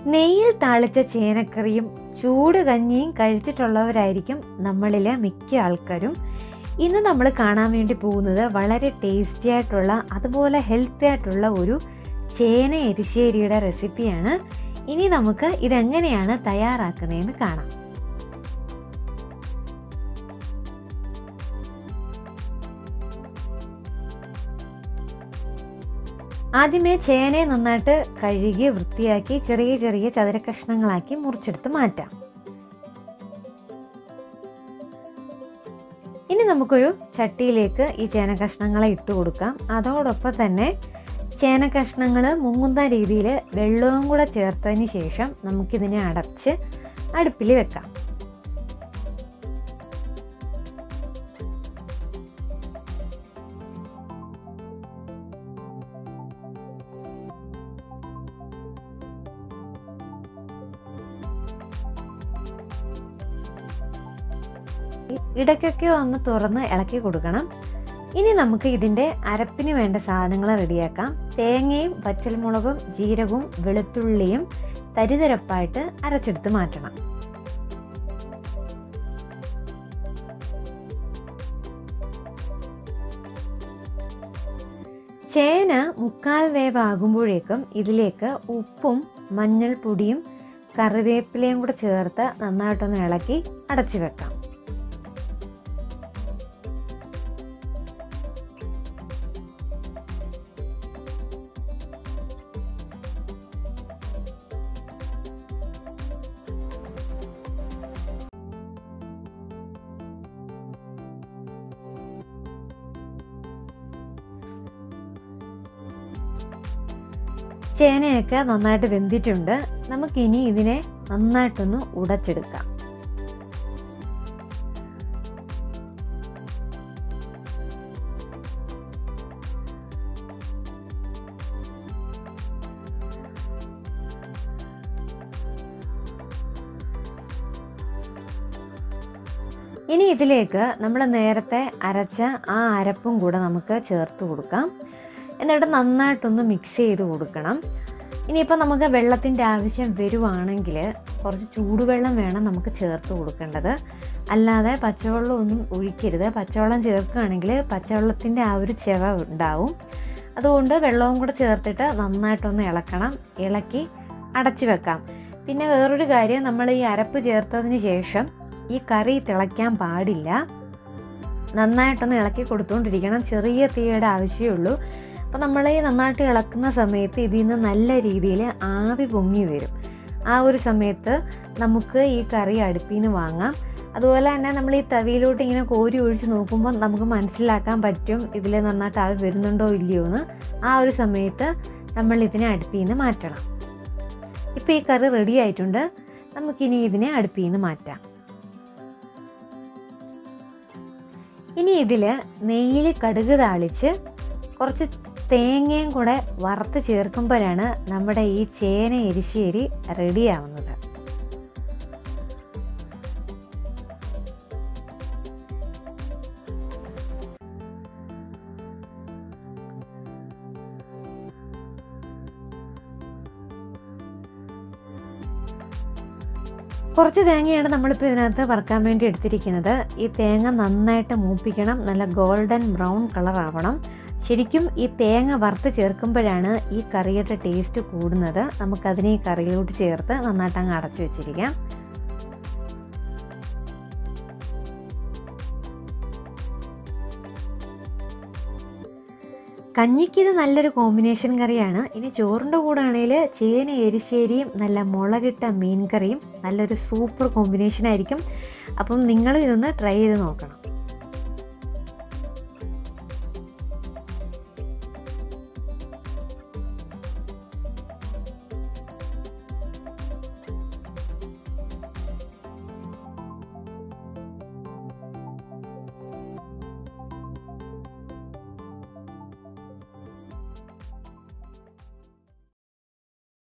നെയ്യിൽ താളിച്ച ചേനക്കറിയും ചൂട് കഞ്ഞിയും കഴിച്ചിട്ടുള്ളവരായിരിക്കും നമ്മളിലെ മിക്ക ആൾക്കാരും ഇന്ന് നമ്മൾ കാണാൻ വേണ്ടി പോകുന്നത് വളരെ ടേസ്റ്റി ആയിട്ടുള്ള അതുപോലെ ഹെൽത്തി ആയിട്ടുള്ള ഒരു ചേന എരിശ്ശേരിയുടെ റെസിപ്പിയാണ് ഇനി നമുക്ക് ഇതെങ്ങനെയാണ് തയ്യാറാക്കുന്നതെന്ന് കാണാം ആദ്യമേ ചേനയെ നന്നായിട്ട് കഴുകി വൃത്തിയാക്കി ചെറിയ ചെറിയ ചതുര കഷ്ണങ്ങളാക്കി മുറിച്ചെടുത്ത് മാറ്റാം ഇനി നമുക്കൊരു ചട്ടിയിലേക്ക് ഈ ചേന കഷ്ണങ്ങളെ ഇട്ട് കൊടുക്കാം അതോടൊപ്പം തന്നെ ചേന കഷ്ണങ്ങൾ മുങ്ങുന്ന രീതിയിൽ വെള്ളവും കൂടെ ചേർത്തതിന് ശേഷം നമുക്കിതിനെ അടച്ച് അടുപ്പിൽ വെക്കാം ഇടയ്ക്കൊക്കെ ഒന്ന് തുറന്ന് ഇളക്കി കൊടുക്കണം ഇനി നമുക്ക് ഇതിൻ്റെ അരപ്പിന് വേണ്ട സാധനങ്ങൾ റെഡിയാക്കാം തേങ്ങയും പച്ചൽമുളകും ജീരകവും വെളുത്തുള്ളിയും തരിതരപ്പായിട്ട് അരച്ചെടുത്ത് മാറ്റണം ചേന മുക്കാൽ വേവാകുമ്പോഴേക്കും ഇതിലേക്ക് ഉപ്പും മഞ്ഞൾപ്പൊടിയും കറിവേപ്പിലയും കൂടെ ചേർത്ത് നന്നായിട്ടൊന്ന് ഇളക്കി അടച്ചു വെക്കാം ചേനയൊക്കെ നന്നായിട്ട് വെന്തിട്ടുണ്ട് നമുക്കിനി ഇതിനെ നന്നായിട്ടൊന്ന് ഉടച്ചെടുക്കാം ഇനി ഇതിലേക്ക് നമ്മൾ നേരത്തെ അരച്ച ആ അരപ്പും കൂടെ നമുക്ക് ചേർത്ത് കൊടുക്കാം എന്നിട്ട് നന്നായിട്ടൊന്ന് മിക്സ് ചെയ്ത് കൊടുക്കണം ഇനിയിപ്പോൾ നമുക്ക് വെള്ളത്തിൻ്റെ ആവശ്യം വരുവാണെങ്കിൽ കുറച്ച് ചൂടുവെള്ളം വേണം നമുക്ക് ചേർത്ത് കൊടുക്കേണ്ടത് അല്ലാതെ പച്ചവെള്ളം ഒന്നും ഒഴിക്കരുത് പച്ചവെള്ളം ചേർക്കുകയാണെങ്കിൽ പച്ചവെള്ളത്തിൻ്റെ ആ ഒരു ചെവ ഉണ്ടാവും അതുകൊണ്ട് വെള്ളവും കൂടെ ചേർത്തിട്ട് നന്നായിട്ടൊന്ന് ഇളക്കണം ഇളക്കി അടച്ചു വെക്കാം പിന്നെ വേറൊരു കാര്യം നമ്മൾ ഈ അരപ്പ് ചേർത്തതിന് ശേഷം ഈ കറി തിളയ്ക്കാൻ പാടില്ല നന്നായിട്ടൊന്ന് ഇളക്കി കൊടുത്തുകൊണ്ടിരിക്കണം ചെറിയ തീയുടെ ആവശ്യമുള്ളൂ അപ്പോൾ നമ്മൾ ഈ നന്നായിട്ട് ഇളക്കുന്ന സമയത്ത് ഇതിൽ നിന്ന് നല്ല രീതിയിൽ ആവി പൊങ്ങി വരും ആ ഒരു സമയത്ത് നമുക്ക് ഈ കറി അടുപ്പിൽ നിന്ന് വാങ്ങാം അതുപോലെ തന്നെ നമ്മൾ ഈ തവിയിലോട്ട് ഇങ്ങനെ കോരി ഒഴിച്ച് നോക്കുമ്പോൾ നമുക്ക് മനസ്സിലാക്കാൻ പറ്റും ഇതിൽ നന്നായിട്ട് ആവി വരുന്നുണ്ടോ ഇല്ലയോ എന്ന് ആ ഒരു സമയത്ത് നമ്മൾ ഇതിനെ അടുപ്പിൽ നിന്ന് മാറ്റണം ഇപ്പോൾ ഈ കറി റെഡി ആയിട്ടുണ്ട് നമുക്കിനി ഇതിനെ അടുപ്പിൽ നിന്ന് മാറ്റാം ഇനി ഇതിൽ നെയ്യിൽ കടുക് താളിച്ച് കുറച്ച് തേങ്ങയും കൂടെ വറുത്ത് ചേർക്കുമ്പോഴാണ് നമ്മുടെ ഈ ചേന എരിശ്ശേരി റെഡിയാവുന്നത് കുറച്ച് തേങ്ങയാണ് നമ്മളിപ്പോൾ ഇതിനകത്ത് വറുക്കാൻ വേണ്ടി എടുത്തിരിക്കുന്നത് ഈ തേങ്ങ നന്നായിട്ട് മൂപ്പിക്കണം നല്ല ഗോൾഡൻ ബ്രൗൺ കളർ ആവണം ശരിക്കും ഈ തേങ്ങ വറുത്ത് ചേർക്കുമ്പോഴാണ് ഈ കറിയുടെ ടേസ്റ്റ് കൂടുന്നത് നമുക്കതിനെ ഈ കറിയിലോട്ട് ചേർത്ത് നന്നായിട്ട് അങ്ങ് അടച്ചു വെച്ചിരിക്കാം കഞ്ഞിക്ക് ഇത് നല്ലൊരു കോമ്പിനേഷൻ കറിയാണ് ഇനി ചോറിൻ്റെ കൂടെ ആണെങ്കിൽ ചേന എരിശ്ശേരിയും നല്ല മുളകിട്ട മീൻ കറിയും നല്ലൊരു സൂപ്പർ കോമ്പിനേഷൻ ആയിരിക്കും അപ്പം നിങ്ങളും ഇതൊന്ന് ട്രൈ ചെയ്ത് നോക്കണം